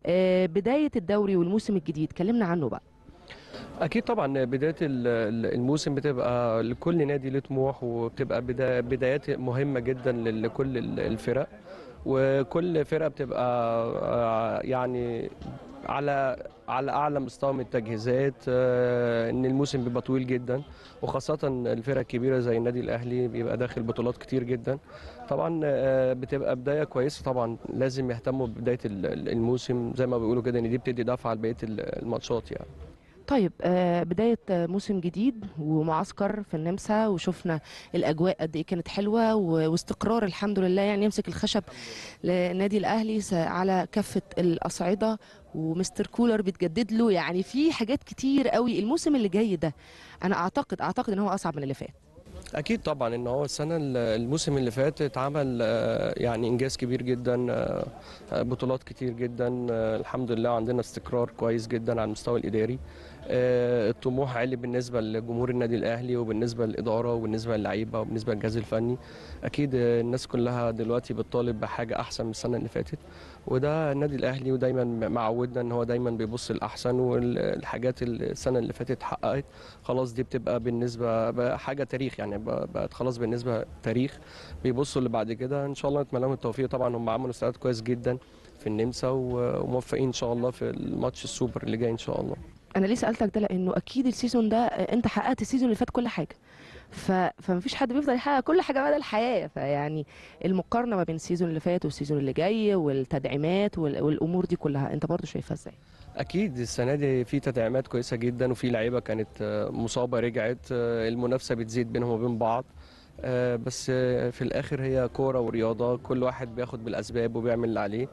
آه، بدايه الدوري والموسم الجديد كلمنا عنه بقى اكيد طبعا بدايه ال- ال- الموسم بتبقى لكل نادي له طموح وبتبقى بدا- بدايات مهمه جدا لكل ال- الفرق وكل فرقه بتبقى آه، يعني على على اعلى مستوى من التجهيزات آه، ان الموسم بيبقى طويل جدا وخاصه الفرق الكبيره زي النادي الاهلي بيبقى داخل بطولات كتير جدا طبعا آه، بتبقى بدايه كويسه طبعا لازم يهتموا ببدايه ال- ال- الموسم زي ما بيقولوا كده ان دي بتدي دفعه لبقيه ال- الماتشات يعني طيب آه، بداية آه، موسم جديد ومعسكر في النمسا وشفنا الأجواء قد إيه كانت حلوة و- واستقرار الحمد لله يعني يمسك الخشب للنادي الأهلي س- على كافة الأصعدة ومستر كولر بيتجدد له يعني في حاجات كتير قوي الموسم اللي جاي ده أنا أعتقد أعتقد إن هو أصعب من اللي فات اكيد طبعا ان هو السنه الموسم اللي فات اتعمل آه، يعني انجاز كبير جدا آه، آه، بطولات كتير جدا آه، الحمد لله عندنا استقرار كويس جدا على المستوى الاداري آه، الطموح عالي بالنسبه لجمهور النادي الاهلي وبالنسبه للاداره وبالنسبه للعيبه وبالنسبه للجهاز الفني اكيد آه، الناس كلها دلوقتي بتطالب بحاجه احسن من السنه اللي فاتت وده النادي الاهلي ودايما معودنا ان هو دايما بيبص الاحسن والحاجات اللي السنه اللي فاتت اتحققت خلاص دي بتبقى بالنسبه بقى حاجه تاريخ يعني بقى- بقت خلاص بالنسبه تاريخ بيبصوا اللي بعد كده ان شاء الله نتمنى لهم التوفيق طبعا هم عملوا استعداد كويس جدا في النمسا و- وموفقين ان شاء الله في الماتش السوبر اللي جاي ان شاء الله أنا ليه سألتك ده لأنه أكيد السيزون ده آه، أنت حققت السيزون اللي فات كل حاجة ف... فمفيش حد بيفضل يحقق كل حاجه مدى الحياه فيعني المقارنه ما بين السيزون اللي فات والسيزون اللي جاي والتدعيمات وال... والامور دي كلها انت برضو شايفها ازاي اكيد السنه دي في تدعيمات كويسه جدا وفي لعيبه كانت آه، مصابه رجعت آه، المنافسه بتزيد بينهم وبين بعض آه، بس آه، في الاخر هي كوره ورياضه كل واحد بياخد بالاسباب وبيعمل اللي عليه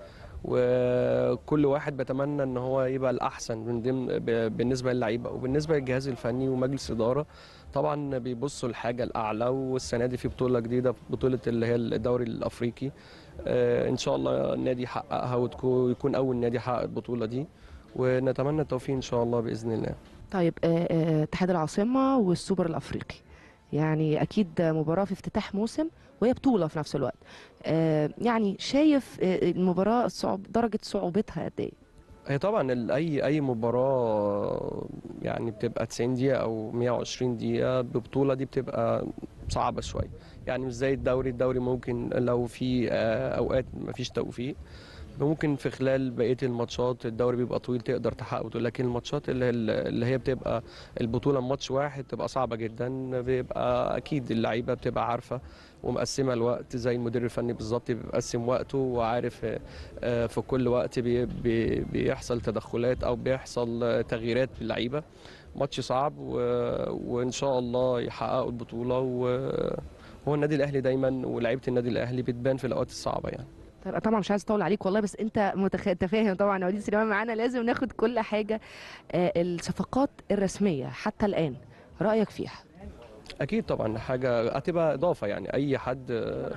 وكل واحد بيتمنى ان هو يبقى الاحسن من ضمن ب- بالنسبه للعيبه وبالنسبه للجهاز الفني ومجلس اداره طبعا بيبصوا الحاجه الاعلى والسنه دي في بطوله جديده بطوله اللي هي الدوري الافريقي آه، ان شاء الله النادي يحققها وتكون- ويكون اول نادي يحقق البطوله دي ونتمنى التوفيق ان شاء الله باذن الله طيب آه، آه، اتحاد العاصمه والسوبر الافريقي يعني اكيد مباراه في افتتاح موسم وهي بطوله في نفس الوقت آه، يعني شايف آه، المباراه صعوب درجه صعوبتها قد ايه هي طبعا ال- اي اي مباراه يعني بتبقى 90 دقيقه او 120 دقيقه ببطوله دي بتبقى صعبه شويه يعني مش زي الدوري الدوري ممكن لو في آه، اوقات ما فيش توفيق ممكن في خلال بقيه الماتشات الدوري بيبقى طويل تقدر تحقق بطوله لكن الماتشات اللي اللي هي بتبقى البطوله ماتش واحد تبقى صعبه جدا بيبقى اكيد اللعيبه بتبقى عارفه ومقسمه الوقت زي المدير الفني بالظبط بيبقى مقسم وقته وعارف آه، آه، في كل وقت بي بي بيحصل تدخلات او بيحصل آه، تغييرات في اللعيبه ماتش صعب و... وان شاء الله يحققوا البطوله وهو النادي الاهلي دايما ولاعيبه النادي الاهلي بتبان في الاوقات الصعبه يعني طيب طبعا مش عايز اطول عليك والله بس انت متخ... انت فاهم طبعا وليد سليمان معانا لازم ناخد كل حاجه آه، الصفقات الرسميه حتى الان رايك فيها اكيد طبعا حاجه هتبقى اضافه يعني اي حد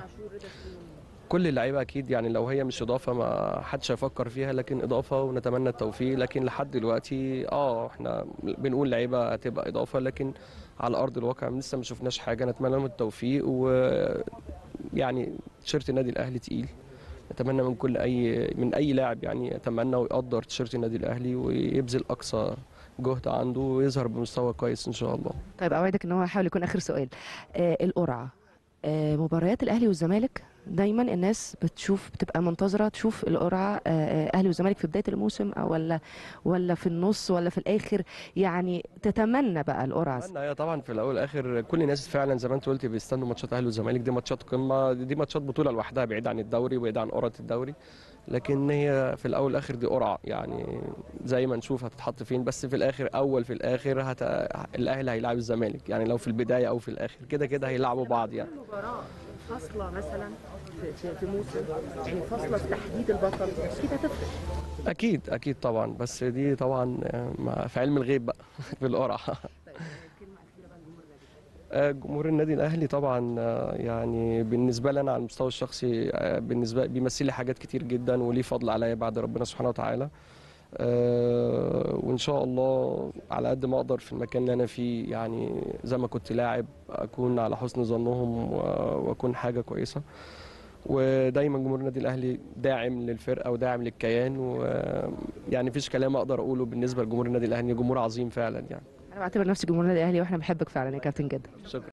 كل اللعيبه اكيد يعني لو هي مش اضافه ما حدش هيفكر فيها لكن اضافه ونتمنى التوفيق لكن لحد دلوقتي اه احنا بنقول لعيبه هتبقى اضافه لكن على ارض الواقع لسه ما شفناش حاجه نتمنى لهم التوفيق و يعني تيشيرت النادي الاهلي تقيل نتمنى من كل اي من اي لاعب يعني يتمنى ويقدر تيشيرت النادي الاهلي ويبذل اقصى جهد عنده ويظهر بمستوى كويس ان شاء الله طيب اوعدك ان هو هيحاول يكون اخر سؤال آه القرعه آه مباريات الاهلي والزمالك دايما الناس بتشوف بتبقى منتظره تشوف القرعه آه آه، اهلي والزمالك في بدايه الموسم أو ولا ولا في النص ولا في الاخر يعني تتمنى بقى القرعه اتمنى هي طبعا في الاول والاخر كل الناس فعلا زي ما انت قلت بيستنوا ماتشات اهلي والزمالك دي ماتشات قمه دي ماتشات بطوله لوحدها بعيد عن الدوري وبعيد عن قرعه الدوري لكن هي في الاول والاخر دي قرعه يعني زي ما نشوف هتتحط فين بس في الاخر اول في الاخر هت... الاهلي هيلاعب الزمالك يعني لو في البدايه او في الاخر كده كده هيلعبوا بعض يعني مباراه فاصله مثلا في, في موسم يعني فاصله في تحديد البطل اكيد هتفرق اكيد اكيد طبعا بس دي طبعا آه، مع- في علم الغيب بقى في القرعه آه، جمهور النادي الاهلي طبعا آه، يعني بالنسبه لي انا على المستوى الشخصي آه، بالنسبه بيمثل لي حاجات كتير جدا وليه فضل عليا بعد ربنا سبحانه وتعالى آه، وان شاء الله على قد ما اقدر في المكان اللي انا فيه يعني زي ما كنت لاعب اكون على حسن ظنهم و- واكون حاجه كويسه ودايما جمهور النادي الاهلي داعم للفرقه وداعم للكيان ويعني مفيش كلام اقدر اقوله بالنسبه لجمهور النادي الاهلي جمهور عظيم فعلا يعني انا بعتبر نفسي جمهور النادي الاهلي واحنا بنحبك فعلا يا كابتن جدا شكرا